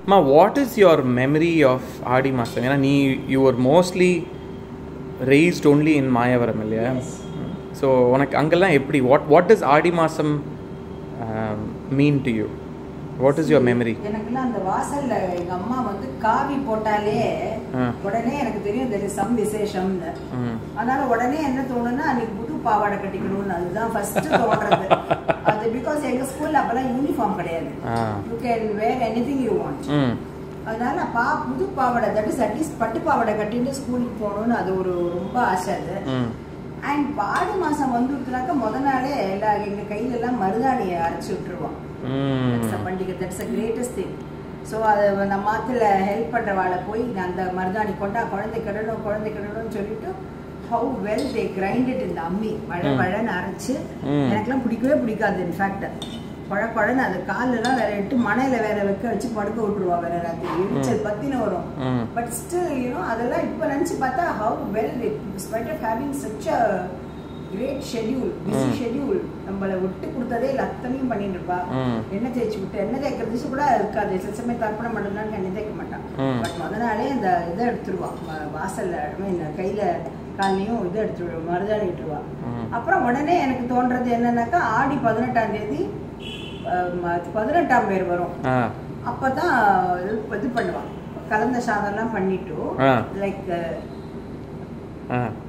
அம்மா what is your memory of Aadi மாதம் ஏன்னா நீ you are mostly raised only in Mayavaram இல்லையா ஸோ உனக்கு அங்கெல்லாம் எப்படி வாட் வாட் இஸ் ஆடி மாதம் mean to you what is your memory எனக்குலாம் அந்த வாசல்ல எங்க அம்மா வந்து காவி போட்டாலே ஆ. உடனே எனக்கு தெரியும் தெர் இஸ் சம் விசேஷம்னு ம் அதனால உடனே என்ன தோணுன்னா அன்னைக்கு புது பாவாடை கட்டிக்கணும்னு அதுதான் ஃபர்ஸ்ட் தோன்றது அது பிகாஸ் எங்க ஸ்கூல்ல அப்பெல்லாம் யூனிஃபார்ம் கிடையாது ah you can wear anything you want hmm அதனால பா புது பாவாடை தட் இஸ் அட்லீஸ்ட் பட்டு பாவாடை கட்டிட்டு ஸ்கூலுக்கு போகணும்னு அது ஒரு ரொம்ப ஆசை அது ம் அண்ட் ஆடி மாசம் வந்துட்டுனாக்கா முத நாளே எல்லா எங்க கையில எல்லாம் மருதாணியை அரைச்சி விட்டுருவோம் That's a ம் பண்டிகை that's a greatest thing so அதை நம்ம மாத்துல ஹெல்ப் பண்ணுறவாளை போய் நான் அந்த மருதாணி கொண்டா குழந்தை கிடணும் குழந்தை கிடணும்னு சொல்லிட்டு how well they grind it இந்த அம்மி மழை ம். மழைன்னு அரைச்சு ம். எனக்கெல்லாம் பிடிக்கவே பிடிக்காது இன்ஃபேக்ட் குழ குழன்னு அது காலெல்லாம் வேற இட்டு மனையில வேற வைக்க வச்சு படுக்க விட்டுருவா வேற ராத்திரி எரிச்சல் பத்தின வரும் ம் பட் ஸ்டில் யூனோ அதெல்லாம் இப்போ நினச்சி பார்த்தா how well spite of having such a great schedule busy hmm. Schedule நம்மளை விட்டு கொடுத்ததே இல்லை அத்தனையும் பண்ணிட்டு இருப்பா ம். எண்ணெய் தேய்ச்சி விட்டு எண்ணெய் தேய்க்கிறது கூட இருக்காது சில சமயம் தர்ப்பணம் மட்டும்தான் எண்ணெய் தேய்க்க மாட்டான் ம். பட் முத நாளே அந்த இதை எடுத்துருவா ம- வாசல்ல I mean, கையில கால்லையும் இதை எடுத்துருவா மருதாணி விட்டுருவா ம். அப்புறம் உடனே எனக்கு தோன்றது என்னன்னாக்கா ஆடி பதினெட்டாம் தேதி அஹ், ம- பதினெட்டாம் பேர் வரும் ஆ அப்பதான் இது இது பண்ணுவான் கலந்த சாதம்லாம் பண்ணிட்டு ஆ. லைக் ஆ